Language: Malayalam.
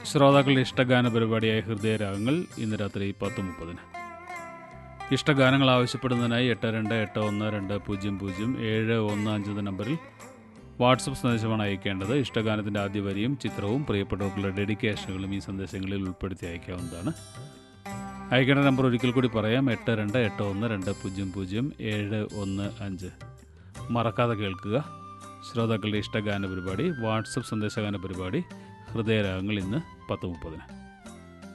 ശ്രോതാക്കളുടെ ഇഷ്ടഗാന പരിപാടിയായ ഹൃദയരാഗങ്ങൾ ഇന്ന് രാത്രി പത്ത് മുപ്പതിന് ഇഷ്ടഗാനങ്ങൾ ആവശ്യപ്പെടുന്നതിനായി എട്ട് രണ്ട് എട്ട് ഒന്ന് രണ്ട് പൂജ്യം പൂജ്യം ഏഴ് ഒന്ന് അഞ്ച് എന്ന നമ്പറിൽ വാട്സപ്പ് സന്ദേശമാണ് അയക്കേണ്ടത് ഇഷ്ടഗാനത്തിൻ്റെ ആദ്യ വരിയും ചിത്രവും പ്രിയപ്പെട്ടവർക്കുള്ള ഡെഡിക്കേഷനുകളും ഈ സന്ദേശങ്ങളിൽ ഉൾപ്പെടുത്തി അയക്കാവുന്നതാണ് അയക്കേണ്ട നമ്പർ ഒരിക്കൽ കൂടി പറയാം എട്ട് രണ്ട് എട്ട് ഒന്ന് രണ്ട് പൂജ്യം പൂജ്യം ഏഴ് ഒന്ന് അഞ്ച് മറക്കാതെ കേൾക്കുക ശ്രോതാക്കളുടെ ഇഷ്ടഗാന പരിപാടി വാട്സപ്പ് സന്ദേശഗാന പരിപാടി ഹൃദയരാഗങ്ങൾ ഇന്ന് പത്ത് മുപ്പതിന്